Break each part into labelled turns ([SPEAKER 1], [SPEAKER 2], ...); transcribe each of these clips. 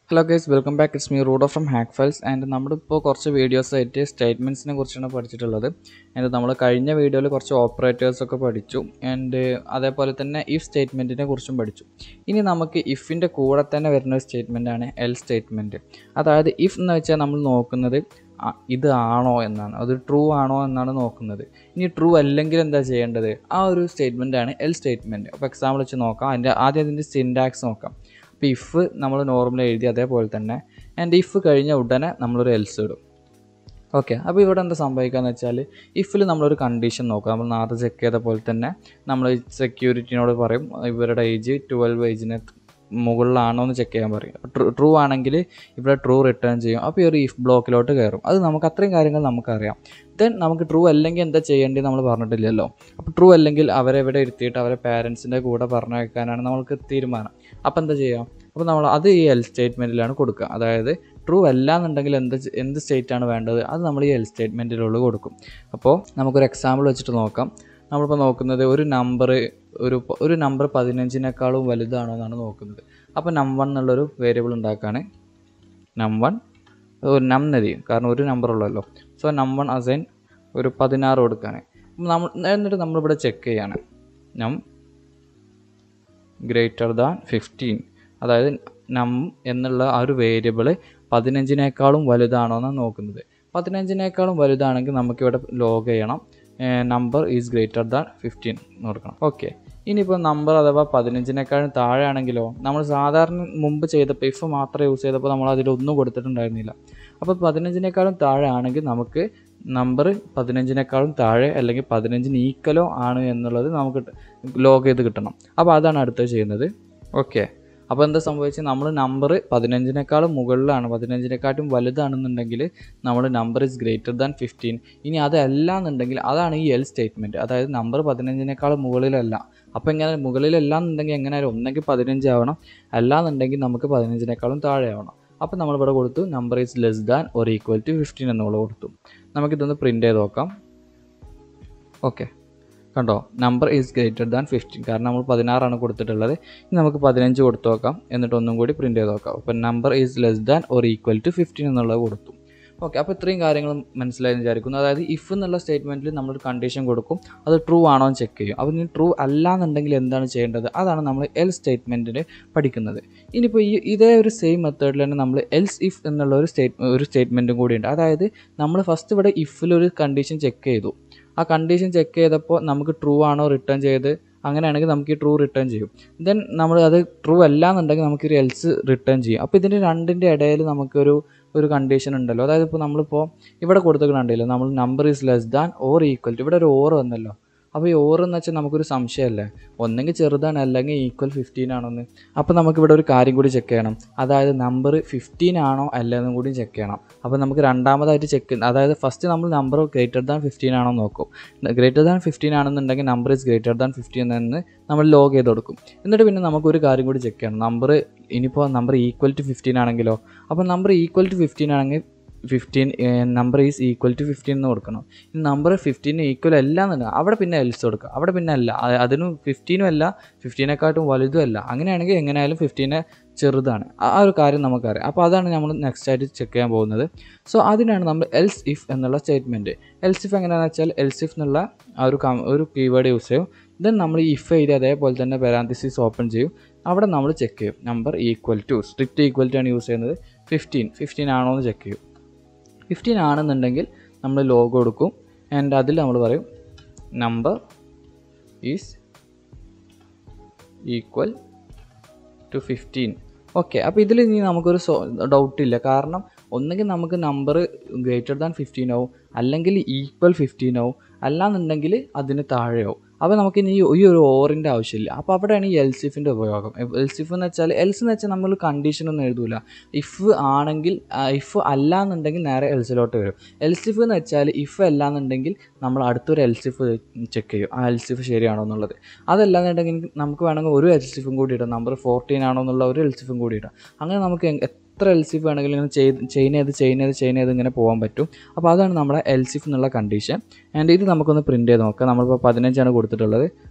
[SPEAKER 1] hello guys welcome back it's me Rudo from hack files and നമ്മളിപ്പോൾ കുറച്ച് videos ആയിട്ട് സ്റ്റേറ്റ്മെൻറ്റ്സിനെ കുറിച്ചാണ് പഠിച്ചിട്ടുള്ളത് ആൻഡ് നമ്മൾ കഴിഞ്ഞ വീഡിയോയിൽ കുറച്ച് ഓപ്പറേറ്റേഴ്സ് ഒക്കെ പഠിച്ചു ആൻഡ് അതേപോലെ തന്നെ ഇഫ് സ്റ്റേറ്റ്മെൻറ്റിനെ കുറിച്ചും പഠിച്ചു ഇനി നമുക്ക് ഇഫിൻ്റെ കൂടെ തന്നെ വരുന്ന ഒരു സ്റ്റേറ്റ്മെൻറ്റാണ് എൽ സ്റ്റേറ്റ്മെൻറ്റ് അതായത് ഇഫ് എന്ന് വെച്ചാൽ നമ്മൾ നോക്കുന്നത് ആ, ഇത് ആണോ എന്നാണ് അത് ട്രൂ ആണോ എന്നാണ് നോക്കുന്നത് ഇനി ട്രൂ അല്ലെങ്കിൽ എന്താ ചെയ്യേണ്ടത് ആ ഒരു സ്റ്റേറ്റ്മെൻറ്റാണ് എൽ സ്റ്റേറ്റ്മെൻറ്റ് അപ്പോൾ എക്സാമ്പിൾ വെച്ച് നോക്കാം അതിൻ്റെ ആദ്യം അതിൻ്റെ സിൻഡാക്സ് നോക്കാം അപ്പോൾ ഇഫ് നമ്മൾ നോർമൽ എഴുതി അതേപോലെ തന്നെ ആൻഡ് ഇഫ് കഴിഞ്ഞ ഉടനെ നമ്മളൊരു എൽസ് ഇടും ഓക്കെ അപ്പോൾ ഇവിടെ എന്താ സംഭവിക്കുകയെന്ന് വെച്ചാൽ ഇഫിൽ നമ്മളൊരു കണ്ടീഷൻ നോക്കാം നമ്മൾ നേരത്തെ ചെക്ക് ചെയ്ത പോലെ തന്നെ നമ്മൾ സെക്യൂരിറ്റിനോട് പറയും ഇവരുടെ ഏജ് ട്വൽവ് ഏജിന് മുകളിലാണോ എന്ന് ചെക്ക് ചെയ്യാൻ പറയും ട്രൂ ട്രൂ ആണെങ്കിൽ ഇവിടെ ട്രൂ റിട്ടേൺ ചെയ്യും അപ്പോൾ ഈ ഒരു ഇഫ് ബ്ലോക്കിലോട്ട് കയറും അത് നമുക്ക് അത്രയും കാര്യങ്ങൾ നമുക്കറിയാം ദെൻ നമുക്ക് ട്രൂ അല്ലെങ്കിൽ എന്താ ചെയ്യേണ്ടത് നമ്മൾ പറഞ്ഞിട്ടില്ലല്ലോ അപ്പോൾ ട്രൂ അല്ലെങ്കിൽ അവരെ ഇവിടെ ഇരുത്തിയിട്ട് അവരെ പാരൻസിൻ്റെ കൂടെ പറഞ്ഞയക്കാനാണ് നമ്മൾക്ക് തീരുമാനം അപ്പോൾ എന്താ ചെയ്യാം അപ്പോൾ നമ്മൾ അത് ഈ എൽ സ്റ്റേറ്റ്മെൻറ്റിലാണ് കൊടുക്കുക അതായത് ട്രൂ അല്ല എന്നുണ്ടെങ്കിൽ എന്ത് ചെ- എന്ത് സ്റ്റേറ്റ് ആണ് വേണ്ടത് അത് നമ്മൾ ഈ എൽ സ്റ്റേറ്റ്മെൻറ്റിലുള്ള കൊടുക്കും അപ്പോൾ നമുക്കൊരു എക്സാമ്പിൾ വെച്ചിട്ട് നോക്കാം നമ്മളിപ്പോൾ നോക്കുന്നത് ഒരു നമ്പർ ഒരു പ- ഒരു നമ്പർ പതിനഞ്ചിനേക്കാളും വലുതാണോ എന്നാണ് നോക്കുന്നത് അപ്പോൾ നം വൺ എന്നുള്ളൊരു വേരിയബിൾ ഉണ്ടാക്കുകയാണ് നം വൺ ഒരു നം നദി കാരണം ഒരു നമ്പർ ഉള്ളല്ലോ സോ നം വൺ അസൈൻ ഒരു പതിനാറ് കൊടുക്കുകയാണ് നമ്മൾ എന്നിട്ട് നമ്മളിവിടെ ചെക്ക് ചെയ്യാണ് നം ഗ്രേറ്റർ ദാൻ ഫിഫ്റ്റീൻ അതായത് നം എന്നുള്ള ആ ഒരു വേരിയബിൾ പതിനഞ്ചിനേക്കാളും വലുതാണോ എന്നാണ് നോക്കുന്നത് പതിനഞ്ചിനേക്കാളും വലുതാണെങ്കിൽ നമുക്കിവിടെ ലോഗ് ചെയ്യണം number is greater than fifteen എന്ന് കൊടുക്കണം ഓക്കെ ഇനിയിപ്പോൾ നമ്പർ അഥവാ പതിനഞ്ചിനേക്കാളും താഴെ ആണെങ്കിലോ നമ്മൾ സാധാരണ മുമ്പ് ചെയ്തപ്പോൾ ഇഫ് മാത്രം യൂസ് ചെയ്തപ്പോൾ നമ്മൾ അതിലൊന്നും കൊടുത്തിട്ടുണ്ടായിരുന്നില്ല അപ്പോൾ പതിനഞ്ചിനേക്കാളും താഴെ ആണെങ്കിൽ നമുക്ക് നമ്പർ പതിനഞ്ചിനേക്കാളും താഴെ അല്ലെങ്കിൽ പതിനഞ്ചിന് ഈക്വലോ ആണ് എന്നുള്ളത് നമുക്ക് ലോഗ് ചെയ്ത് കിട്ടണം അപ്പോൾ അതാണ് അടുത്തത് ചെയ്യുന്നത് ഓക്കെ അപ്പോൾ എന്താ സംഭവിച്ചത് നമ്മൾ നമ്പർ പതിനഞ്ചിനേക്കാളും മുകളിലാണ് പതിനഞ്ചിനെക്കാട്ടും വലുതാണെന്നുണ്ടെങ്കിൽ നമ്മൾ number is greater than fifteen ഇനി അതല്ല എന്നുണ്ടെങ്കിൽ അതാണ് ഈ എൽ സ്റ്റേറ്റ്മെൻറ്റ് അതായത് നമ്പർ പതിനഞ്ചിനേക്കാളും മുകളിലല്ല അപ്പോൾ എങ്ങനെ മുകളിലല്ല എന്നുണ്ടെങ്കിൽ എങ്ങനെയായാലും ഒന്നെങ്കിൽ പതിനഞ്ച് ആവണം അല്ലാന്നുണ്ടെങ്കിൽ നമുക്ക് പതിനഞ്ചിനേക്കാളും താഴെ ആവണം അപ്പോൾ നമ്മളിവിടെ കൊടുത്തു number is less than or equal to fifteen എന്നുള്ള കൊടുത്തു നമുക്കിതൊന്ന് പ്രിൻ്റ് ചെയ്ത് നോക്കാം ഓക്കെ കണ്ടോ number is greater than fifteen കാരണം നമ്മൾ പതിനാറാണ് കൊടുത്തിട്ടുള്ളത് ഇനി നമുക്ക് പതിനഞ്ച് കൊടുത്തു നോക്കാം എന്നിട്ട് ഒന്നും കൂടി പ്രിൻ്റ് ചെയ്ത് നോക്കാം അപ്പോൾ number is less than or equal to fifteen എന്നുള്ളത് കൊടുത്തു ഓക്കെ അപ്പോൾ ഇത്രയും കാര്യങ്ങൾ മനസ്സിലായെന്ന് വിചാരിക്കുന്നു അതായത് ഇഫ് എന്നുള്ള സ്റ്റേറ്റ്മെൻറ്റിൽ നമ്മളൊരു കണ്ടീഷൻ കൊടുക്കും അത് ട്രൂ ആണോ എന്ന് ചെക്ക് ചെയ്യും അപ്പോൾ ഇനി ട്രൂ അല്ല എന്നുണ്ടെങ്കിൽ എന്താണ് ചെയ്യേണ്ടത് അതാണ് നമ്മൾ എൽ സ്റ്റേറ്റ്മെൻറ്റിൽ പഠിക്കുന്നത് ഇനിയിപ്പോൾ ഈ ഇതേ ഒരു സെയിം മെത്തേഡിൽ തന്നെ നമ്മൾ എൽസ് ഇഫ് എന്നുള്ള ഒരു സ്റ്റേറ്റ് ഒരു സ്റ്റേറ്റ്മെൻറ്റും കൂടിയുണ്ട് അതായത് നമ്മൾ ഫസ്റ്റ് ഇവിടെ ഇഫിലൊരു കണ്ടീഷൻ ചെക്ക് ചെയ്തു ആ കണ്ടീഷൻ ചെക്ക് ചെയ്തപ്പോൾ നമുക്ക് ട്രൂ ആണോ റിട്ടേൺ ചെയ്ത് അങ്ങനെയാണെങ്കിൽ നമുക്ക് ഈ ട്രൂ റിട്ടേൺ ചെയ്യും ദെൻ നമ്മൾ അത് ട്രൂ അല്ല എന്നുണ്ടെങ്കിൽ നമുക്കൊരു എൽസ് റിട്ടേൺ ചെയ്യും അപ്പോൾ ഇതിൻ്റെ രണ്ടിൻ്റെ ഇടയിൽ നമുക്കൊരു ഒരു കണ്ടീഷൻ ഉണ്ടല്ലോ അതായത് ഇപ്പോൾ നമ്മളിപ്പോൾ ഇവിടെ കൊടുത്തിട്ടുണ്ടല്ലോ നമ്മൾ number is less than or equal to ഇവിടെ ഒരു ഓർ വന്നല്ലോ അപ്പോൾ ഈ ഓർ എന്ന് വെച്ചാൽ നമുക്കൊരു സംശയമല്ലേ ഒന്നെങ്കിൽ ചെറുതാണ് അല്ലെങ്കിൽ ഈക്വൽ ഫിഫ്റ്റീൻ ആണോന്ന് അപ്പോൾ നമുക്കിവിടെ ഒരു കാര്യം കൂടി ചെക്ക് ചെയ്യണം അതായത് നമ്പർ ഫിഫ്റ്റീൻ ആണോ അല്ലെന്നും കൂടി ചെക്ക് ചെയ്യണം അപ്പോൾ നമുക്ക് രണ്ടാമതായിട്ട് ചെക്ക് അതായത് ഫസ്റ്റ് നമ്മൾ നമ്പർ ഗ്രേറ്റർ ദാൻ ഫിഫ്റ്റീൻ ആണോ നോക്കും ഗ്രേറ്റർ ദാൻ ഫിഫ്റ്റീൻ ആണെന്നുണ്ടെങ്കിൽ number is greater than fifteen എന്ന് നമ്മൾ ലോഗ് ചെയ്ത് കൊടുക്കും എന്നിട്ട് പിന്നെ നമുക്ക് ഒരു കാര്യം കൂടി ചെക്ക് ചെയ്യണം നമ്പർ ഇനിയിപ്പോൾ നമ്പർ ഈക്വൽ ടു ഫിഫ്റ്റീൻ ആണെങ്കിലോ അപ്പോൾ നമ്പർ ഈക്വൽ ടു ഫിഫ്റ്റീൻ ആണെങ്കിൽ fifteen number is equal to fifteen എന്ന് കൊടുക്കണം ഈ നമ്പർ ഫിഫ്റ്റീന് ഈക്വൽ അല്ല എന്നുണ്ടെങ്കിൽ അവിടെ പിന്നെ എൽസ് കൊടുക്കുക അവിടെ പിന്നെ അല്ല അ- അതിനും ഫിഫ്റ്റീനും അല്ല ഫിഫ്റ്റീനെക്കാട്ടും വലുതും അല്ല അങ്ങനെയാണെങ്കിൽ എങ്ങനെയായാലും ഫിഫ്റ്റീനെ ചെറുതാണ് ആ ആ ഒരു കാര്യം നമുക്കറിയാം അപ്പോൾ അതാണ് നമ്മൾ നെക്സ്റ്റ് ആയിട്ട് ചെക്ക് ചെയ്യാൻ പോകുന്നത് സോ അതിനാണ് നമ്മൾ എൽസ് ഇഫ് എന്നുള്ള സ്റ്റേറ്റ്മെൻറ്റ് എൽസ് ഇഫ് എങ്ങനെയാണെന്ന് വെച്ചാൽ എൽസ് ഇഫ് എന്നുള്ള ആ ഒരു കം ഒരു കീവേഡ് യൂസ് ചെയ്യും ദെൻ നമ്മൾ ഈ ഇഫ് എഴുതി അതേപോലെ തന്നെ പാരാന്തിസിസ് ഓപ്പൺ ചെയ്യും അവിടെ നമ്മൾ ചെക്ക് ചെയ്യും number equal to strict equal to ആണ് യൂസ് ചെയ്യുന്നത് ഫിഫ്റ്റീൻ ഫിഫ്റ്റീൻ ആണോ എന്ന് ചെക്ക് ചെയ്യും ഫിഫ്റ്റീൻ ആണെന്നുണ്ടെങ്കിൽ നമ്മൾ ലോഗോ കൊടുക്കും ആൻഡ് അതിൽ നമ്മൾ പറയും number is equal to fifteen okay അപ്പോൾ ഇതിൽ ഇനി നമുക്കൊരു സോ ഡൗട്ട് ഇല്ല കാരണം ഒന്നുകിൽ നമുക്ക് നമ്പർ ഗ്രേറ്റർ ദാൻ ഫിഫ്റ്റീൻ ആവും അല്ലെങ്കിൽ ഈക്വൽ ഫിഫ്റ്റീൻ ആവും അല്ലാന്നുണ്ടെങ്കിൽ അതിന് താഴെയാവും അപ്പോൾ നമുക്ക് ഇനി ഈ ഈ ഒരു ഓറിൻ്റെ ആവശ്യമില്ല അപ്പോൾ അവിടെയാണ് ഈ എൽസിഫിൻ്റെ ഉപയോഗം എൽസിഫ് എന്ന് വെച്ചാൽ എൽസ് എന്ന് വെച്ചാൽ നമ്മൾ കണ്ടീഷനൊന്നും എഴുതൂല ഇഫ് ആണെങ്കിൽ ഇഫ് അല്ല എന്നുണ്ടെങ്കിൽ നേരെ എൽസിലോട്ട് വരും എൽസിഫ് എന്ന് വെച്ചാൽ ഇഫ് അല്ല എന്നുണ്ടെങ്കിൽ നമ്മൾ അടുത്തൊരു എൽസിഫ് ചെക്ക് ചെയ്യും ആ എൽസിഫ് ശരിയാണോ എന്നുള്ളത് അതല്ല എന്നുണ്ടെങ്കിൽ നമുക്ക് വേണമെങ്കിൽ ഒരു എൽസിഫും കൂടി ഇടാം നമ്പർ ഫോർട്ടീൻ ആണോ എന്നുള്ള ഒരു എൽസിഫും കൂടി ഇടാം അങ്ങനെ നമുക്ക് എങ്- എത്ര എൽസിഫ് വേണമെങ്കിലും ഇങ്ങനെ ചെയ്ത് ചെയിൻ ചെയ്ത് ചെയിൻ ചെയ്ത് ചെയിൻ ചെയ്ത് ഇങ്ങനെ പോകാൻ പറ്റും അപ്പോൾ അതാണ് നമ്മുടെ എൽസിഫ് എന്നുള്ള കണ്ടീഷൻ ആൻഡ് ഇത് നമുക്കൊന്ന് പ്രിൻറ്റ് ചെയ്ത് നോക്കാം നമ്മളിപ്പോൾ പതിനഞ്ചാണ് കൊടുത്തിട്ടുള്ളത്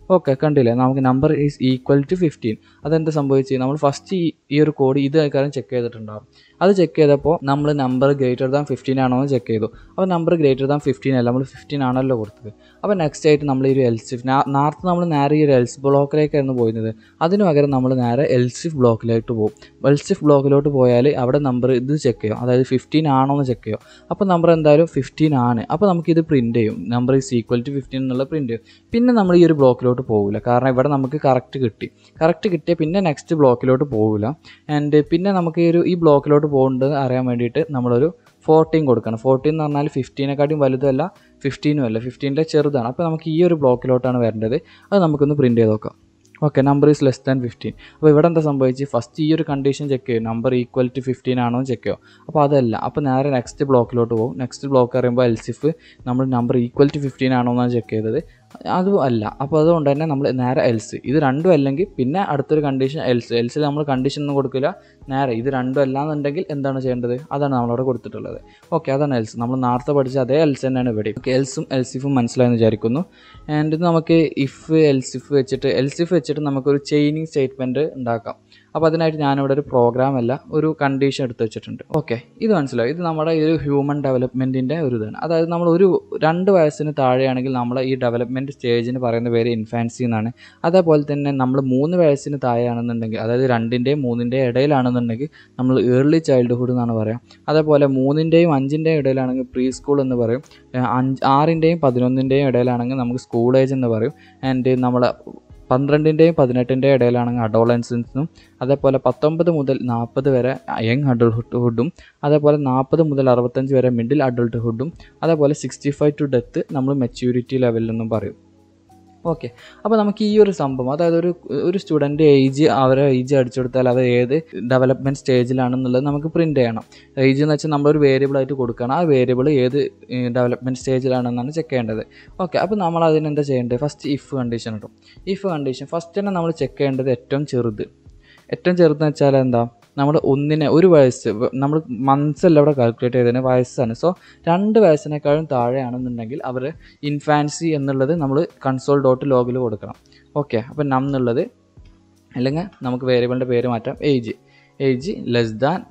[SPEAKER 1] ഓക്കെ കണ്ടില്ലേ നമുക്ക് number is equal to fifteen അതെന്ത് സംഭവിച്ചു നമ്മൾ ഫസ്റ്റ് ഈ ഈ ഒരു കോഡ് ഇത് കാര്യം ചെക്ക് ചെയ്തിട്ടുണ്ടാകും അത് ചെക്ക് ചെയ്തപ്പോൾ നമ്മൾ നമ്പർ ഗ്രേറ്റർ ദാൻ ഫിഫ്റ്റീൻ ആണോ എന്ന് ചെക്ക് ചെയ്തു അപ്പോൾ നമ്പർ ഗ്രേറ്റർ ദാൻ ഫിഫ്റ്റീൻ അല്ല നമ്മൾ ഫിഫ്റ്റീൻ ആണല്ലോ കൊടുത്തത് അപ്പോൾ നെക്സ്റ്റ് ആയിട്ട് നമ്മൾ ഈ ഒരു എൽസിഫ് നേരത്തെ നമ്മൾ നേരെ ഈ ഒരു എൽസ് ബ്ലോക്കിലേക്കായിരുന്നു പോയിരുന്നത് അതിന് പകരം നമ്മൾ നേരെ എൽസിഫ് ബ്ലോക്കിലേക്ക് പോകും എൽസിഫ് ബ്ലോക്കിലോട്ട് പോയാൽ അവിടെ നമ്പർ ഇത് ചെക്ക് ചെയ്യും അതായത് ഫിഫ്റ്റീൻ ആണോ എന്ന് ചെക്ക് ചെയ്യും അപ്പോൾ നമ്പർ എന്തായാലും ഫിഫ്റ്റീൻ ആണ് അപ്പോൾ നമുക്കിത് പ്രിൻറ്റ് ചെയ്യും number is equal to fifteen എന്നുള്ള പ്രിൻറ്റ് ചെയ്യും പിന്നെ നമ്മൾ ഈ ഒരു ബ്ലോക്കിലോട്ട് പോകില്ല കാരണം ഇവിടെ നമുക്ക് കറക്റ്റ് കിട്ടി കറക്റ്റ് കിട്ടിയ പിന്നെ നെക്സ്റ്റ് ബ്ലോക്കിലോട്ട് പോകില്ല ആൻഡ് പിന്നെ നമുക്ക് ഈ ഒരു ഈ ബ്ലോക്കിലോട്ട് പോകേണ്ടത് അറിയാൻ വേണ്ടിയിട്ട് നമ്മളൊരു ഫോർട്ടീൻ കൊടുക്കണം ഫോർട്ടീൻ എന്ന് പറഞ്ഞാൽ ഫിഫ്റ്റീനെക്കാട്ടിയും വലുതല്ല ഫിഫ്റ്റീനും അല്ല ഫിഫ്റ്റീൻ്റെ ചെറുതാണ് അപ്പോൾ നമുക്ക് ഈ ഒരു ബ്ലോക്കിലോട്ടാണ് വരേണ്ടത് അത് നമുക്കൊന്ന് പ്രിൻറ്റ് ചെയ്ത് നോക്കാം okay number is less than fifteen അപ്പോൾ ഇവിടെ എന്താ സംഭവിച്ച് ഫസ്റ്റ് ഈ ഒരു കണ്ടീഷൻ ചെക്ക് ചെയ്യും നമ്പർ ഈക്വൽ ടു ഫിഫ്റ്റീൻ ആണോ ചെക്ക് ചെയ്യും അപ്പോൾ അതല്ല അപ്പോൾ നേരെ നെക്സ്റ്റ് ബ്ലോക്കിലോട്ട് പോകും നെക്സ്റ്റ് ബ്ലോക്ക് പറയുമ്പോൾ എൽസിഫ് നമ്മൾ നമ്പർ ഈക്വൽ ടു ഫിഫ്റ്റീൻ ആണോ എന്നാണ് ചെക്ക് ചെയ്തത് അതും അല്ല അപ്പോൾ അതുകൊണ്ട് തന്നെ നമ്മൾ നേരെ എൽസ് ഇത് രണ്ടും അല്ലെങ്കിൽ പിന്നെ അടുത്തൊരു കണ്ടീഷൻ എൽസ് എൽസിൽ നമ്മൾ കണ്ടീഷൻ ഒന്നും കൊടുക്കില്ല നേരെ ഇത് രണ്ടും അല്ല എന്നുണ്ടെങ്കിൽ എന്താണ് ചെയ്യേണ്ടത് അതാണ് നമ്മളവിടെ കൊടുത്തിട്ടുള്ളത് ഓക്കെ അതാണ് എൽസ് നമ്മൾ നേരത്തെ പഠിച്ച അതേ എൽസ് തന്നെയാണ് ഇവിടെ ഓക്കെ എൽസും എൽസിഫും മനസ്സിലായെന്ന് വിചാരിക്കുന്നു ആൻഡ് ഇത് നമുക്ക് ഇഫ് എൽസിഫ് വെച്ചിട്ട് എൽസിഫ് വെച്ചിട്ട് നമുക്കൊരു ചെയിനിങ് സ്റ്റേറ്റ്മെൻറ്റ് ഉണ്ടാക്കാം അപ്പോൾ അതിനായിട്ട് ഞാനിവിടെ ഒരു പ്രോഗ്രാം അല്ല ഒരു കണ്ടീഷൻ എടുത്ത് വെച്ചിട്ടുണ്ട് ഓക്കെ ഇത് മനസ്സിലാവും ഇത് നമ്മുടെ ഈ ഒരു ഹ്യൂമൻ ഡെവലപ്മെൻറ്റിൻ്റെ ഒരു ഇതാണ് അതായത് നമ്മൾ ഒരു രണ്ട് വയസ്സിന് താഴെയാണെങ്കിൽ നമ്മളെ ഈ ഡെവലപ്മെൻറ്റ് സ്റ്റേജിന് പറയുന്ന പേര് ഇൻഫാൻസി എന്നാണ് അതേപോലെ തന്നെ നമ്മൾ മൂന്ന് വയസ്സിന് താഴെയാണെന്നുണ്ടെങ്കിൽ അതായത് രണ്ടിൻ്റെയും മൂന്നിൻ്റെയും ഇടയിലാണെന്നുണ്ടെങ്കിൽ നമ്മൾ ഏർലി ചൈൽഡ്ഹുഡ് എന്നാണ് പറയാം അതേപോലെ മൂന്നിൻ്റെയും അഞ്ചിൻ്റെയും ഇടയിലാണെങ്കിൽ പ്രീ സ്കൂൾ എന്ന് പറയും അഞ്ച് ആറിൻ്റെയും പതിനൊന്നിൻ്റെയും ഇടയിലാണെങ്കിൽ നമുക്ക് സ്കൂൾ ഏജ് എന്ന് പറയും ആൻഡ് നമ്മളെ പന്ത്രണ്ടിൻ്റെയും പതിനെട്ടിൻ്റെയും ഇടയിലാണെങ്കിൽ അഡോളൻസൻസും അതേപോലെ പത്തൊമ്പത് മുതൽ നാൽപ്പത് വരെ യങ് അഡൾട്ട്ഹുഡും അതേപോലെ നാൽപ്പത് മുതൽ അറുപത്തഞ്ച് വരെ മിഡിൽ അഡൾട്ട്ഹുഡും അതേപോലെ സിക്സ്റ്റി ഫൈവ് ടു ഡെത്ത് നമ്മൾ മെച്യൂരിറ്റി ലെവലിലെന്നും പറയും ഓക്കെ അപ്പോൾ നമുക്ക് ഈ ഒരു സംഭവം അതായത് ഒരു ഒരു സ്റ്റുഡൻ്റ് ഏജ് അവരെ ഏജ് അടിച്ചു കൊടുത്താൽ അവർ ഏത് ഡെവലപ്മെൻറ്റ് സ്റ്റേജിലാണെന്നുള്ളത് നമുക്ക് പ്രിൻറ്റ് ചെയ്യണം ഏജ് എന്ന് വെച്ചാൽ നമ്മളൊരു വേരിയബിൾ ആയിട്ട് കൊടുക്കണം ആ വേരിയബിൾ ഏത് ഡെവലപ്മെൻറ്റ് സ്റ്റേജിലാണെന്നാണ് ചെക്ക് ചെയ്യേണ്ടത് ഓക്കെ അപ്പോൾ നമ്മൾ അതിനെന്താ ചെയ്യേണ്ടത് ഫസ്റ്റ് ഇഫ് കണ്ടീഷൻ ഇടും ഇഫ് കണ്ടീഷൻ ഫസ്റ്റ് തന്നെ നമ്മൾ ചെക്ക് ചെയ്യേണ്ടത് ഏറ്റവും ചെറുത് ഏറ്റവും ചെറുതെന്ന് വെച്ചാൽ എന്താ നമ്മൾ ഒന്നിനെ ഒരു വയസ്സ് നമ്മൾ മന്ത്സ് അല്ല ഇവിടെ കാൽക്കുലേറ്റ് ചെയ്തതിന് വയസ്സാണ് സോ രണ്ട് വയസ്സിനേക്കാളും താഴെയാണെന്നുണ്ടെങ്കിൽ അവർ ഇൻഫാൻസി എന്നുള്ളത് നമ്മൾ കൺസോൾ ഡോട്ട് ലോഗിൽ കൊടുക്കണം ഓക്കെ അപ്പോൾ നം എന്നുള്ളത് അല്ലെങ്കിൽ നമുക്ക് വേരിയബിളിൻ്റെ പേര് മാറ്റാം age age less than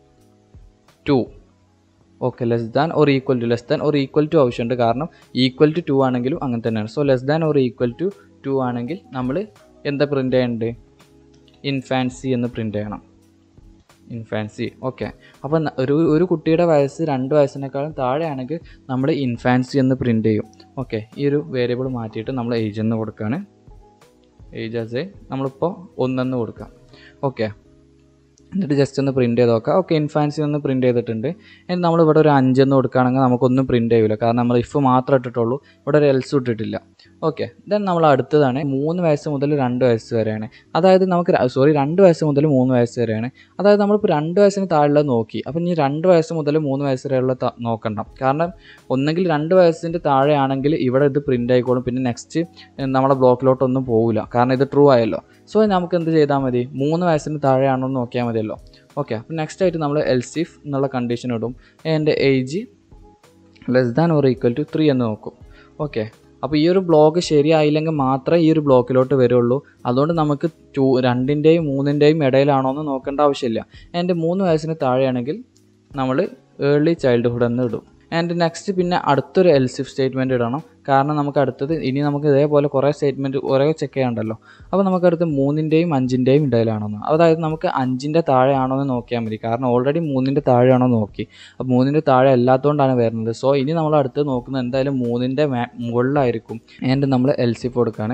[SPEAKER 1] two okay less than or equal to less than or equal to ആവശ്യമുണ്ട് കാരണം ഈക്വൽ ടു ടു ആണെങ്കിലും അങ്ങനെ തന്നെയാണ് so less than or equal to two ആണെങ്കിൽ നമ്മൾ എന്താ പ്രിൻ്റ് ചെയ്യേണ്ടത് ഇൻഫാൻസി എന്ന് പ്രിൻ്റ് ചെയ്യണം ഇൻഫാൻസി ഓക്കെ അപ്പോൾ ഒരു ഒരു കുട്ടിയുടെ വയസ്സ് രണ്ട് വയസ്സിനേക്കാളും താഴെയാണെങ്കിൽ നമ്മൾ ഇൻഫാൻസി എന്ന് പ്രിൻ്റ് ചെയ്യും ഓക്കെ ഈ ഒരു വേരിയബിൾ മാറ്റിയിട്ട് നമ്മൾ ഏജ് എന്ന് കൊടുക്കുകയാണ് ഏജ് ആസ് എ നമ്മളിപ്പോൾ ഒന്നെന്ന് കൊടുക്കാം ഓക്കെ എന്നിട്ട് ജസ്റ്റ് ഒന്ന് പ്രിൻറ്റ് ചെയ്ത് നോക്കാം ഓക്കെ ഇൻഫാൻസി ഒന്ന് പ്രിൻറ്റ് ചെയ്തിട്ടുണ്ട് എന്നിട്ട് നമ്മൾ ഇവിടെ ഒരു അഞ്ചെന്ന് കൊടുക്കുകയാണെങ്കിൽ നമുക്കൊന്നും പ്രിൻറ്റ് ചെയ്യില്ല കാരണം നമ്മൾ ഇഫ് മാത്രമേ ഇട്ടിട്ടുള്ളൂ ഇവിടെ ഒരു എൽസ് ഇട്ടിട്ടില്ല ഓക്കെ ദെൻ നമ്മൾ അടുത്തതാണ് മൂന്ന് വയസ്സ് മുതൽ രണ്ട് വയസ്സ് വരെയാണ് അതായത് നമുക്ക് സോറി രണ്ട് വയസ്സ് മുതൽ മൂന്ന് വയസ്സ് വരെയാണ് അതായത് നമ്മളിപ്പോൾ രണ്ട് വയസ്സിന് താഴെയുള്ള നോക്കി അപ്പോൾ ഇനി രണ്ട് വയസ്സ് മുതൽ മൂന്ന് വയസ്സ് വരെയുള്ള നോക്കണ്ട കാരണം ഒന്നെങ്കിൽ രണ്ട് വയസ്സിൻ്റെ താഴെയാണെങ്കിൽ ഇവിടെ ഇത് പ്രിൻ്റ് ആയിക്കോളും പിന്നെ നെക്സ്റ്റ് നമ്മുടെ ബ്ലോക്കിലോട്ടൊന്നും പോകില്ല കാരണം ഇത് ട്രൂ ആയല്ലോ സോ നമുക്ക് എന്ത് ചെയ്താൽ മതി മൂന്ന് വയസ്സിന് താഴെയാണോ എന്ന് നോക്കിയാൽ മതിയല്ലോ ഓക്കെ അപ്പോൾ നെക്സ്റ്റ് ആയിട്ട് നമ്മൾ എൽസിഫ് എന്നുള്ള കണ്ടീഷൻ ഇടും എൻ്റെ age less than or equal to three എന്ന് നോക്കും ഓക്കെ അപ്പോൾ ഈ ഒരു ബ്ലോക്ക് ശരിയായില്ലെങ്കിൽ മാത്രമേ ഈ ഒരു ബ്ലോക്കിലോട്ട് വരുള്ളൂ അതുകൊണ്ട് നമുക്ക് ടു രണ്ടിൻ്റെയും മൂന്നിൻ്റെയും ഇടയിലാണോ എന്ന് നോക്കേണ്ട ആവശ്യമില്ല എൻ്റെ മൂന്ന് വയസ്സിന് താഴെയാണെങ്കിൽ നമ്മൾ ഏർലി ചൈൽഡ്ഹുഡ് എന്ന് ഇടും ആൻഡ് നെക്സ്റ്റ് പിന്നെ അടുത്തൊരു എൽസിഫ് സ്റ്റേറ്റ്മെൻറ്റ് ഇടണം കാരണം നമുക്ക് അടുത്തത് ഇനി നമുക്ക് ഇതേപോലെ കുറേ സ്റ്റേറ്റ്മെൻറ്റ് കുറേ ചെക്ക് ചെയ്യാണ്ടല്ലോ അപ്പോൾ നമുക്ക് അടുത്ത് മൂന്നിൻ്റെയും അഞ്ചിൻ്റെയും ഇടയിലാണോന്ന് അതായത് നമുക്ക് അഞ്ചിൻ്റെ താഴെയാണോ എന്ന് നോക്കിയാൽ മതി കാരണം ഓൾറെഡി മൂന്നിൻ്റെ താഴെയാണോ നോക്കി അപ്പോൾ മൂന്നിൻ്റെ താഴെ അല്ലാത്തതുകൊണ്ടാണ് വരുന്നത് സോ ഇനി നമ്മൾ അടുത്ത് നോക്കുന്നത് എന്തായാലും മൂന്നിൻ്റെ മുകളിലായിരിക്കും ആൻഡ് നമ്മൾ എൽസിഫ് കൊടുക്കുകയാണ്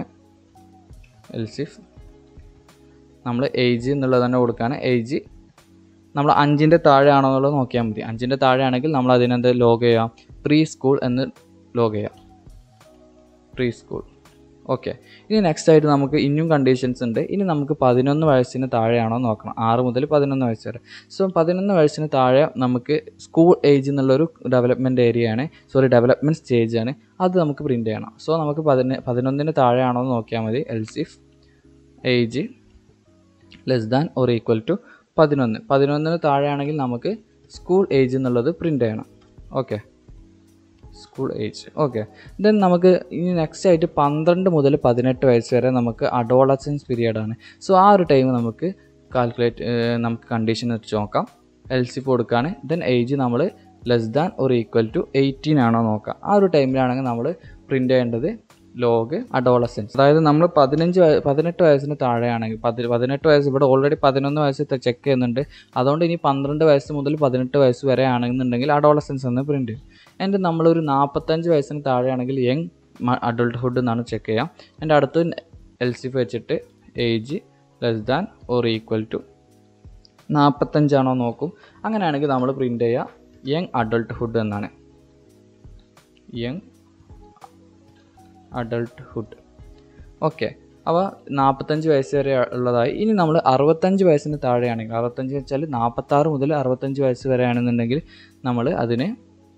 [SPEAKER 1] എൽസിഫ് നമ്മൾ ഏജ് എന്നുള്ളത് തന്നെ കൊടുക്കുകയാണ് ഏജ് നമ്മൾ അഞ്ചിൻ്റെ താഴെയാണോ എന്നുള്ളത് നോക്കിയാൽ മതി അഞ്ചിൻ്റെ താഴെയാണെങ്കിൽ നമ്മൾ അതിനെന്ത് ലോഗ് ചെയ്യാം പ്രീ സ്കൂൾ എന്ന് ലോഗ് ചെയ്യാം പ്രീ സ്കൂൾ ഓക്കെ ഇനി നെക്സ്റ്റ് ആയിട്ട് നമുക്ക് ഇനിയും കണ്ടീഷൻസ് ഉണ്ട് ഇനി നമുക്ക് പതിനൊന്ന് വയസ്സിന് താഴെയാണോ നോക്കണം ആറ് മുതൽ പതിനൊന്ന് വയസ്സ് വരെ സോ പതിനൊന്ന് വയസ്സിന് താഴെ നമുക്ക് സ്കൂൾ ഏജ് എന്നുള്ളൊരു ഡെവലപ്മെൻറ്റ് ഏരിയ ആണ് സോറി ഡെവലപ്മെൻറ്റ് സ്റ്റേജ് ആണ് അത് നമുക്ക് പ്രിൻറ്റ് ചെയ്യണം സോ നമുക്ക് പതിന പതിനൊന്നിന് താഴെയാണോ എന്ന് നോക്കിയാൽ മതി elif age less than or equal to പതിനൊന്ന് പതിനൊന്നിന് താഴെയാണെങ്കിൽ നമുക്ക് സ്കൂൾ ഏജ് എന്നുള്ളത് പ്രിൻ്റ് ചെയ്യണം okay school age okay then നമുക്ക് ഇനി നെക്സ്റ്റ് ആയിട്ട് പന്ത്രണ്ട് മുതൽ പതിനെട്ട് വയസ്സ് വരെ നമുക്ക് അഡോളസൻസ് പീരിയഡ് ആണ് സോ ആ ഒരു ടൈം നമുക്ക് കാൽക്കുലേറ്റ് നമുക്ക് കണ്ടീഷൻ വെച്ച് നോക്കാം എൽ സി കൊടുക്കുകയാണ് ദെൻ ഏജ് നമ്മൾ ലെസ് ദാൻ ഒരു ഈക്വൽ ടു എയ്റ്റീൻ ആണോ നോക്കാം ആ ഒരു ടൈമിലാണെങ്കിൽ നമ്മൾ പ്രിൻ്റ് ചെയ്യേണ്ടത് ലോഗ് അഡോളസൻസ് അതായത് നമ്മൾ പതിനഞ്ച് വയ പതിനെട്ട് വയസ്സിന് താഴെയാണെങ്കിൽ പതി പതിനെട്ട് വയസ്സ് ഇവിടെ ഓൾറെഡി പതിനൊന്ന് വയസ്സ് ചെക്ക് ചെയ്യുന്നുണ്ട് അതുകൊണ്ട് ഇനി പന്ത്രണ്ട് വയസ്സ് മുതൽ പതിനെട്ട് വയസ്സ് വരെ ആണെന്നുണ്ടെങ്കിൽ അഡോളസൻസ് എന്ന് പ്രിൻ്റ് ചെയ്യും എൻ്റെ നമ്മളൊരു നാൽപ്പത്തഞ്ച് വയസ്സിന് താഴെയാണെങ്കിൽ യങ് അഡൾട്ട്ഹുഡ് എന്നാണ് ചെക്ക് ചെയ്യാം എൻ്റെ അടുത്ത് എൽ സി വെച്ചിട്ട് age less than or equal to നാൽപ്പത്തഞ്ചാണോ നോക്കും അങ്ങനെയാണെങ്കിൽ നമ്മൾ പ്രിൻ്റ് ചെയ്യുക യങ് അഡൾട്ട്ഹുഡ് എന്നാണ് യങ് അഡൾട്ട്ഹുഡ് ഓക്കെ അവ നാൽപ്പത്തഞ്ച് വയസ്സ് വരെ ഉള്ളതായി ഇനി നമ്മൾ അറുപത്തഞ്ച് വയസ്സിന് താഴെയാണെങ്കിൽ അറുപത്തഞ്ച് വെച്ചാൽ നാൽപ്പത്താറ് മുതൽ അറുപത്തഞ്ച് വയസ്സ് വരെ ആണെന്നുണ്ടെങ്കിൽ നമ്മൾ അതിന്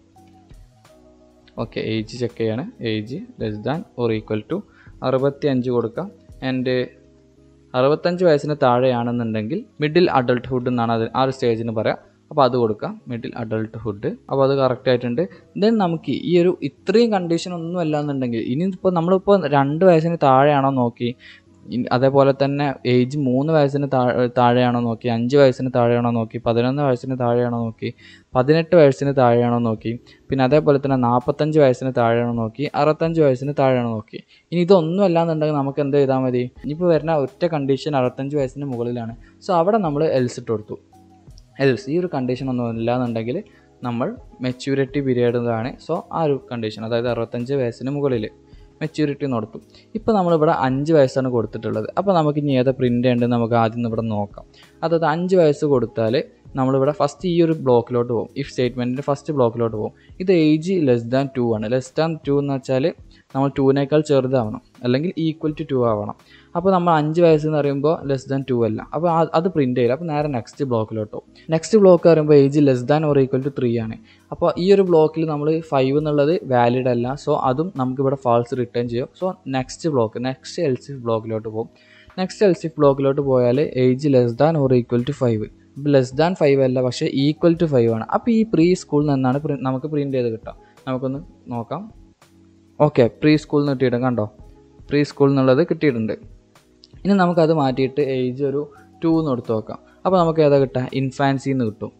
[SPEAKER 1] ഓക്കെ ഏജ് ചെക്ക് ചെയ്യാണ് age less than or equal to അറുപത്തി അഞ്ച് കൊടുക്കാം ആൻഡ് അറുപത്തഞ്ച് വയസ്സിന് താഴെയാണെന്നുണ്ടെങ്കിൽ മിഡിൽ അഡൾട്ട്ഹുഡ് എന്നാണ് അത് ആ ഒരു സ്റ്റേജിന് പറയാം അപ്പോൾ അത് കൊടുക്കാം മിഡിൽ അഡൾട്ട്ഹുഡ് അപ്പോൾ അത് കറക്റ്റ് ആയിട്ടുണ്ട് ദെൻ നമുക്ക് ഈ ഒരു ഇത്രയും കണ്ടീഷൻ ഒന്നും അല്ല എന്നുണ്ടെങ്കിൽ ഇനി ഇപ്പോൾ നമ്മളിപ്പോൾ രണ്ട് വയസ്സിന് താഴെയാണോ നോക്കി ഇൻ- അതേപോലെ തന്നെ ഏജ് മൂന്ന് വയസ്സിന് താഴെ താഴെയാണോ നോക്കി അഞ്ച് വയസ്സിന് താഴെയാണോ നോക്കി പതിനൊന്ന് വയസ്സിന് താഴെയാണോ നോക്കി പതിനെട്ട് വയസ്സിന് താഴെയാണോ നോക്കി പിന്നെ അതേപോലെ തന്നെ നാൽപ്പത്തഞ്ച് വയസ്സിന് താഴെയാണോ നോക്കി അറുപത്തഞ്ച് വയസ്സിന് താഴെയാണോ നോക്കി ഇനി ഇതൊന്നും അല്ലാന്നുണ്ടെങ്കിൽ നമുക്ക് എന്ത് ചെയ്താൽ മതി ഇനിയിപ്പോൾ വരുന്ന ഒറ്റ കണ്ടീഷൻ അറുപത്തഞ്ച് വയസ്സിന് മുകളിലാണ് സോ അവിടെ നമ്മൾ എൽസ് ഇട്ട് കൊടുത്തു എൽസ് ഈ ഒരു കണ്ടീഷൻ ഒന്നും ഇല്ലാന്നുണ്ടെങ്കിൽ നമ്മൾ മെച്യൂരിറ്റി പീരീഡിലാണ് സോ ആ ഒരു കണ്ടീഷൻ അതായത് അറുപത്തഞ്ച് വയസ്സിന് മുകളിൽ മെച്യൂരിറ്റി നടത്തും ഇപ്പോൾ നമ്മളിവിടെ അഞ്ച് വയസ്സാണ് കൊടുത്തിട്ടുള്ളത് അപ്പോൾ നമുക്ക് ഇനി ഏതാ പ്രിൻ്റ് ചെയ്യേണ്ടത് നമുക്ക് ആദ്യം ഇവിടെ നോക്കാം അതായത് അഞ്ച് വയസ്സ് കൊടുത്താൽ നമ്മളിവിടെ ഫസ്റ്റ് ഈ ഒരു ബ്ലോക്കിലോട്ട് പോകും ഇഫ് സ്റ്റേറ്റ്മെൻറ്റിൻ്റെ ഫസ്റ്റ് ബ്ലോക്കിലോട്ട് പോകും ഇത് ഏജ് ലെസ് ദാൻ ടു ആണ് ലെസ് ദാൻ ടു എന്ന് വെച്ചാൽ നമ്മൾ ടൂവിനേക്കാൾ ചെറുതാവണം അല്ലെങ്കിൽ ഈക്വൽ ടു ടു ആവണം അപ്പോൾ നമ്മൾ അഞ്ച് വയസ്സ് എന്ന് പറയുമ്പോൾ ലെസ് ദാൻ ടു അല്ല അപ്പോൾ ആ- അത് പ്രിൻറ്റ് ചെയ്യില്ല അപ്പോൾ നേരെ നെക്സ്റ്റ് ബ്ലോക്കിലോട്ട് പോകും നെക്സ്റ്റ് ബ്ലോക്ക് പറയുമ്പോൾ age less than or equal to three ആണ് അപ്പോൾ ഈ ഒരു ബ്ലോക്കിൽ നമ്മൾ ഫൈവ് എന്നുള്ളത് വാലിഡ് അല്ല സോ അതും നമുക്കിവിടെ ഫാൾസ് റിട്ടേൺ ചെയ്യും so next block next elif ബ്ലോക്കിലോട്ട് പോകും നെക്സ്റ്റ് എൽ സി ബ്ലോക്കിലോട്ട് പോയാൽ age less than or equal to five ഇപ്പോൾ ലെസ് ദാൻ ഫൈവ് അല്ല പക്ഷേ ഈക്വൽ ടു ഫൈവ് ആണ് അപ്പോൾ ഈ പ്രീ സ്കൂളിൽ നിന്നാണ് പ്രി- നമുക്ക് പ്രിൻറ്റ് ചെയ്ത് കിട്ടുക നമുക്കൊന്ന് നോക്കാം ഓക്കെ പ്രീ സ്കൂളിൽ നിന്ന് കിട്ടിയിട്ടുണ്ട് കണ്ടോ പ്രീ സ്കൂളിൽ നിന്നുള്ളത് കിട്ടിയിട്ടുണ്ട് ഇനി നമുക്കത് മാറ്റിയിട്ട് ഏജ് ഒരു ടു എന്ന് കൊടുത്ത് നോക്കാം അപ്പോൾ നമുക്ക് ഏതാ കിട്ടുക ഇൻഫാൻസി എന്ന് കിട്ടും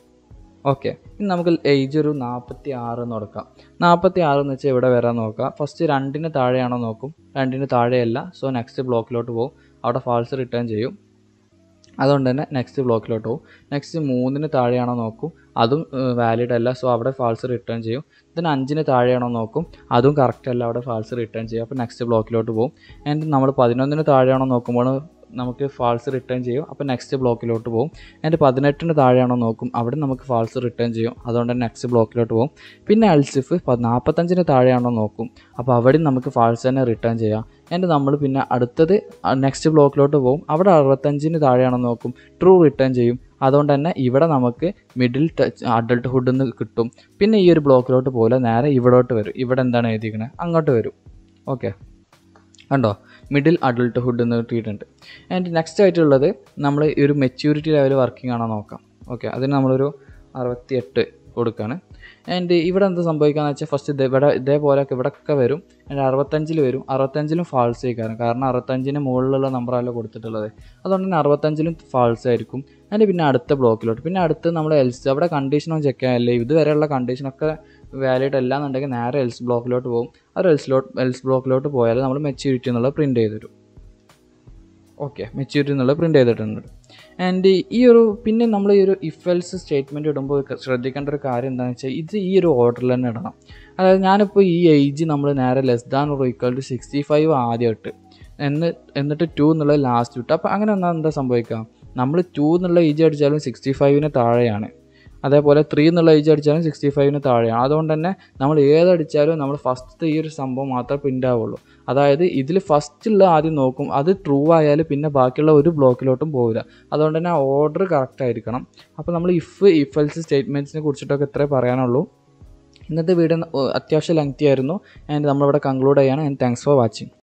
[SPEAKER 1] ഓക്കെ ഇനി നമുക്ക് ഏജ് ഒരു നാൽപ്പത്തി ആറ് എന്ന് കൊടുക്കാം നാൽപ്പത്തി ആറ് എന്ന് വെച്ചാൽ ഇവിടെ വരാൻ നോക്കാം ഫസ്റ്റ് രണ്ടിന് താഴെയാണോ നോക്കും രണ്ടിന് താഴെയല്ല സോ നെക്സ്റ്റ് ബ്ലോക്കിലോട്ട് പോകും അവിടെ ഫാൾസ് റിട്ടേൺ ചെയ്യും അതുകൊണ്ട് തന്നെ നെക്സ്റ്റ് ബ്ലോക്കിലോട്ട് പോകും നെക്സ്റ്റ് മൂന്നിന് താഴെയാണോ നോക്കും അതും വാലിഡ് അല്ല സോ അവിടെ ഫാൾസ് റിട്ടേൺ ചെയ്യും then അഞ്ചിന് താഴെയാണോ നോക്കും അതും കറക്റ്റ് അല്ല അവിടെ ഫാൾസ് റിട്ടേൺ ചെയ്യും അപ്പോൾ നെക്സ്റ്റ് ബ്ലോക്കിലോട്ട് പോകും ആൻഡ് നമ്മൾ പതിനൊന്നിന് താഴെയാണോ നോക്കുമ്പോൾ നമുക്ക് ഫാൾസ് റിട്ടേൺ ചെയ്യും അപ്പോൾ നെക്സ്റ്റ് ബ്ലോക്കിലോട്ട് പോകും ആൻഡ് പതിനെട്ടിന് താഴെയാണോ നോക്കും അവിടെ നമുക്ക് ഫാൾസ് റിട്ടേൺ ചെയ്യും അതുകൊണ്ട് തന്നെ നെക്സ്റ്റ് ബ്ലോക്കിലോട്ട് പോകും പിന്നെ അൽസിഫ് നാൽപ്പത്തഞ്ചിന് താഴെയാണോ നോക്കും അപ്പോൾ അവിടെയും നമുക്ക് ഫാൾസ് തന്നെ റിട്ടേൺ ചെയ്യാം ആൻഡ് നമ്മൾ പിന്നെ അടുത്തത് നെക്സ്റ്റ് ബ്ലോക്കിലോട്ട് പോകും അവിടെ അറുപത്തഞ്ചിന് താഴെയാണോ നോക്കും ട്രൂ റിട്ടേൺ ചെയ്യും അതുകൊണ്ട് തന്നെ ഇവിടെ നമുക്ക് മിഡിൽ ടച്ച് അഡൾട്ട്ഹുഡ് എന്ന് കിട്ടും പിന്നെ ഈ ഒരു ബ്ലോക്കിലോട്ട് പോലെ നേരെ ഇവിടോട്ട് വരും ഇവിടെ എന്താണ് എഴുതിയിരിക്കുന്നത് അങ്ങോട്ട് വരും ഓക്കെ കണ്ടോ മിഡിൽ അഡൾട്ട്ഹുഡ് എന്ന് കിട്ടിയിട്ടുണ്ട് ആൻഡ് നെക്സ്റ്റ് ആയിട്ടുള്ളത് നമ്മൾ ഈ ഒരു മെച്യൂരിറ്റി ലെവൽ വർക്കിംഗ് ആണോ നോക്കാം ഓക്കെ അതിന് നമ്മളൊരു അറുപത്തി എട്ട് കൊടുക്കുകയാണ് ആൻഡ് ഇവിടെ എന്ത് സംഭവിക്കാന്ന് വെച്ചാൽ ഫസ്റ്റ് ഇത് ഇവിടെ ഇതേപോലെയൊക്കെ ഇവിടെയൊക്കെ വരും ആൻഡ് അറുപത്തഞ്ചിൽ വരും അറുപത്തഞ്ചിലും ഫാൾസ് ആയിക്കാരം കാരണം അറുപത്തഞ്ചിന് മുകളിലുള്ള നമ്പറല്ല കൊടുത്തിട്ടുള്ളത് അതുകൊണ്ട് തന്നെ അറുപത്തഞ്ചിലും ഫാൾസ് ആയിരിക്കും അതിൻ്റെ പിന്നെ അടുത്ത ബ്ലോക്കിലോട്ട് പിന്നെ അടുത്ത് നമ്മൾ എൽസ് അവിടെ കണ്ടീഷനൊന്നും ചെക്ക് ചെയ്യാനല്ലേ ഇതുവരെയുള്ള കണ്ടീഷനൊക്കെ വാലിഡ് അല്ല എന്നുണ്ടെങ്കിൽ നേരെ എൽസ് ബ്ലോക്കിലോട്ട് പോകും ആ ഒരു എൽസിലോട്ട് എൽസ് ബ്ലോക്കിലോട്ട് പോയാൽ നമ്മൾ മെച്യൂരിറ്റി എന്നുള്ളത് പ്രിൻറ്റ് ചെയ്ത് തരും ഓക്കെ മെച്യൂരിറ്റി എന്നുള്ളത് പ്രിൻറ്റ് ചെയ്തിട്ടുണ്ട് ആൻഡ് ഈ ഒരു പിന്നെ നമ്മൾ ഈ ഒരു ഇഫ് എൽസ് സ്റ്റേറ്റ്മെൻറ്റ് ഇടുമ്പോൾ ക- ശ്രദ്ധിക്കേണ്ട ഒരു കാര്യം എന്താണെന്ന് വെച്ചാൽ ഇത് ഈ ഒരു ഓർഡറിൽ തന്നെ ഇടണം അതായത് ഞാനിപ്പോൾ ഈ ഏജ് നമ്മൾ നേരെ less than or equal to sixty five ആദ്യം ഇട്ട് എന്ന് എന്നിട്ട് ടു എന്നുള്ളത് ലാസ്റ്റ് ഇട്ട് അപ്പോൾ അങ്ങനെ വന്നാൽ എന്താ സംഭവിക്കുക നമ്മൾ ടു എന്നുള്ള ഏജ് അടിച്ചാലും സിക്സ്റ്റി ഫൈവിന് താഴെയാണ് അതേപോലെ ത്രീ എന്നുള്ള ഏജ് അടിച്ചാലും സിക്സ്റ്റി ഫൈവിന് താഴെയാണ് അതുകൊണ്ട് തന്നെ നമ്മൾ ഏതടിച്ചാലും നമ്മൾ ഫസ്റ്റ് ഈ ഒരു സംഭവം മാത്രമേ പ്രിൻ്റ് ആവുള്ളൂ അതായത് ഇതിൽ ഫസ്റ്റുള്ള ആദ്യം നോക്കും അത് ട്രൂ ആയാൽ പിന്നെ ബാക്കിയുള്ള ഒരു ബ്ലോക്കിലോട്ടും പോകില്ല അതുകൊണ്ട് തന്നെ ഓർഡർ കറക്റ്റ് ആയിരിക്കണം അപ്പോൾ നമ്മൾ ഇഫ് ഇഫ് എൽസ് സ്റ്റേറ്റ്മെൻറ്റ്സിനെ കുറിച്ചിട്ടൊക്കെ ഇത്രേ പറയാനുള്ളൂ ഇന്നത്തെ വീഡിയോ അത്യാവശ്യം ലെങ്തി ആയിരുന്നു ആൻഡ് നമ്മളിവിടെ കൺക്ലൂഡ് ചെയ്യാണ് ആൻഡ് താങ്ക്സ് ഫോർ വാച്ചിങ്